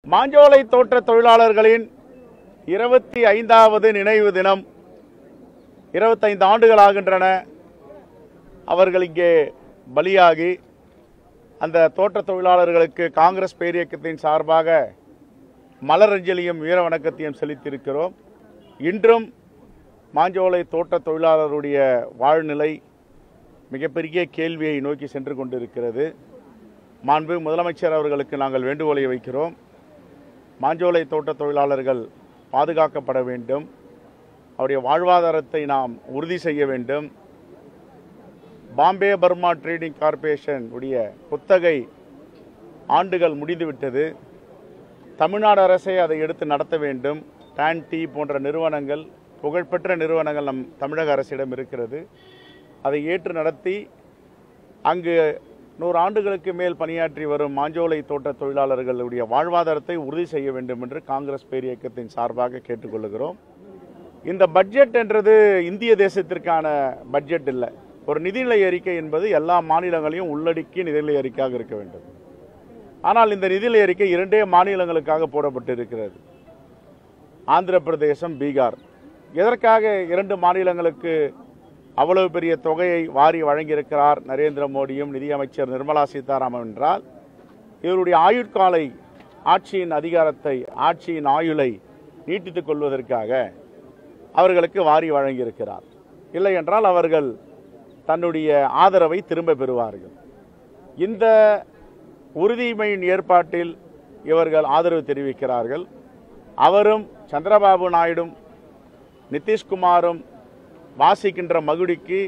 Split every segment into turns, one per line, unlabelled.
மாஞ்சோலை தோட்ட தொழிலாளர்களின் இருபத்தி ஐந்தாவது நினைவு தினம் இருபத்தைந்து ஆண்டுகள் ஆகின்றன அவர்கள் இங்கே பலியாகி அந்த தோட்ட தொழிலாளர்களுக்கு காங்கிரஸ் பேரியக்கத்தின் சார்பாக மலரஞ்சலியும் வீர வணக்கத்தையும் செலுத்தியிருக்கிறோம் இன்றும் மாஞ்சோலை தோட்ட தொழிலாளருடைய வாழ்நிலை மிகப்பெரிய கேள்வியை நோக்கி சென்று கொண்டிருக்கிறது மாண்பு முதலமைச்சர் அவர்களுக்கு நாங்கள் வேண்டுகோளை வைக்கிறோம் மாஞ்சோலை தோட்ட தொழிலாளர்கள் பாதுகாக்கப்பட வேண்டும் அவருடைய வாழ்வாதாரத்தை நாம் உறுதி செய்ய வேண்டும் பாம்பே பர்மா ட்ரேடிங் கார்ப்பரேஷன் உடைய குத்தகை ஆண்டுகள் முடிந்துவிட்டது தமிழ்நாடு அரசே அதை எடுத்து நடத்த வேண்டும் டான் டீ போன்ற நிறுவனங்கள் புகழ்பெற்ற நிறுவனங்கள் நம் தமிழக அரசிடம் இருக்கிறது அதை ஏற்று நடத்தி அங்கு நூறு ஆண்டுகளுக்கு மேல் பணியாற்றி வரும் மாஞ்சோலை தோட்ட தொழிலாளர்களுடைய வாழ்வாதாரத்தை உறுதி செய்ய வேண்டும் என்று காங்கிரஸ் பேரியக்கத்தின் சார்பாக கேட்டுக்கொள்கிறோம் இந்த பட்ஜெட் என்றது இந்திய தேசத்திற்கான பட்ஜெட் இல்லை ஒரு நிதிநிலை அறிக்கை என்பது எல்லா மாநிலங்களையும் உள்ளடக்கிய நிதிநிலை அறிக்கையாக இருக்க வேண்டும் ஆனால் இந்த நிதிநிலை அறிக்கை இரண்டே மாநிலங்களுக்காக போடப்பட்டிருக்கிறது ஆந்திர பிரதேசம் பீகார் எதற்காக இரண்டு மாநிலங்களுக்கு அவ்வளவு பெரிய தொகையை வாரி வழங்கியிருக்கிறார் நரேந்திர மோடியும் நிதியமைச்சர் நிர்மலா சீதாராமன் என்றால் இவருடைய ஆயுட்காலை ஆட்சியின் அதிகாரத்தை ஆட்சியின் ஆயுளை நீட்டித்துக் கொள்வதற்காக அவர்களுக்கு வாரி வழங்கியிருக்கிறார் இல்லை என்றால் அவர்கள் தன்னுடைய ஆதரவை திரும்ப பெறுவார்கள் இந்த உறுதிமையின் ஏற்பாட்டில் இவர்கள் ஆதரவு தெரிவிக்கிறார்கள் அவரும் சந்திரபாபு நாயுடும் நிதிஷ்குமாரும் வாசிக்கின்ற மகுடிக்கு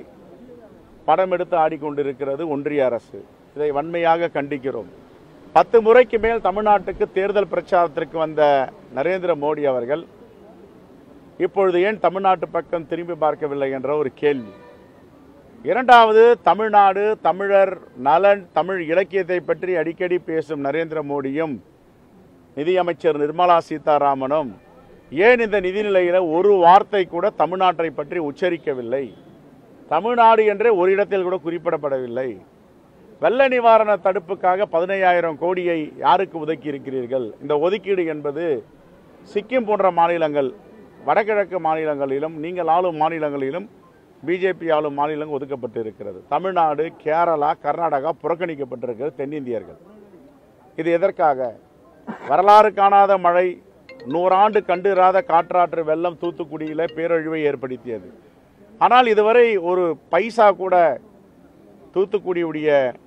படம் எடுத்து ஆடிக்கொண்டிருக்கிறது ஒன்றிய அரசு இதை வன்மையாக கண்டிக்கிறோம் பத்து முறைக்கு மேல் தமிழ்நாட்டுக்கு தேர்தல் பிரச்சாரத்திற்கு வந்த நரேந்திர மோடி அவர்கள் இப்பொழுது ஏன் தமிழ்நாட்டு பக்கம் திரும்பி பார்க்கவில்லை என்ற ஒரு கேள்வி இரண்டாவது தமிழ்நாடு தமிழர் நலன் தமிழ் இலக்கியத்தை பற்றி அடிக்கடி பேசும் நரேந்திர மோடியும் நிதியமைச்சர் நிர்மலா சீதாராமனும் ஏன் இந்த நிதிநிலையில ஒரு வார்த்தை கூட தமிழ்நாட்டை பற்றி உச்சரிக்கவில்லை தமிழ்நாடு என்றே ஒரு இடத்தில் கூட குறிப்பிடப்படவில்லை வெள்ள நிவாரண தடுப்புக்காக பதினையாயிரம் கோடியை யாருக்கு ஒதுக்கி இருக்கிறீர்கள் இந்த ஒதுக்கீடு என்பது சிக்கிம் போன்ற மாநிலங்கள் வடகிழக்கு மாநிலங்களிலும் நீங்கள் ஆளும் மாநிலங்களிலும் பிஜேபி ஆளும் மாநிலங்கள் ஒதுக்கப்பட்டு இருக்கிறது தமிழ்நாடு கேரளா கர்நாடகா புறக்கணிக்கப்பட்டிருக்கிறது தென்னிந்தியர்கள் இது எதற்காக வரலாறு காணாத மழை நூறாண்டு கண்டிராத காற்றாற்று வெள்ளம் தூத்துக்குடியில் பேரழிவை ஏற்படுத்தியது ஆனால் இதுவரை ஒரு பைசா கூட தூத்துக்குடியுடைய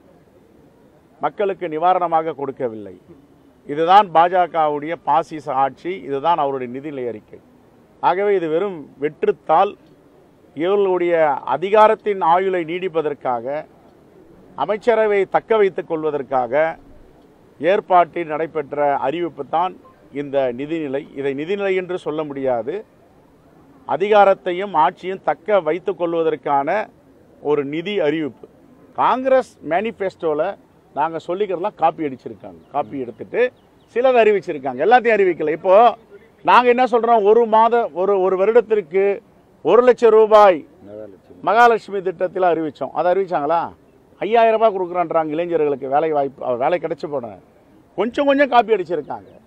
மக்களுக்கு நிவாரணமாக கொடுக்கவில்லை இதுதான் பாஜகவுடைய பாசிச ஆட்சி இதுதான் அவருடைய நிதிநிலை அறிக்கை ஆகவே இது வெறும் வெற்றுத்தால் இவர்களுடைய அதிகாரத்தின் ஆயுளை நீடிப்பதற்காக அமைச்சரவை தக்க வைத்துக் கொள்வதற்காக ஏற்பாட்டில் நடைபெற்ற அறிவிப்பு தான் இந்த நிதிநிலை இதை நிதிநிலை என்று சொல்ல முடியாது அதிகாரத்தையும் ஆட்சியும் தக்க வைத்துக் கொள்வதற்கான ஒரு நிதி அறிவிப்பு காங்கிரஸ் மேனிஃபெஸ்டோவில் நாங்கள் சொல்லிக்கிறதெல்லாம் காப்பி அடிச்சிருக்காங்க காப்பி எடுத்துட்டு சிலது அறிவிச்சிருக்காங்க எல்லாத்தையும் அறிவிக்கல இப்போ நாங்கள் என்ன சொல்கிறோம் ஒரு மாத ஒரு ஒரு வருடத்திற்கு ஒரு லட்சம் ரூபாய் மகாலட்சுமி திட்டத்தில் அறிவித்தோம் அதை அறிவிச்சாங்களா ஐயாயிரம் ரூபாய் கொடுக்குறான்றாங்க இளைஞர்களுக்கு வேலை வாய்ப்பு வேலை கிடைச்சி போன கொஞ்சம் கொஞ்சம் காப்பி அடிச்சிருக்காங்க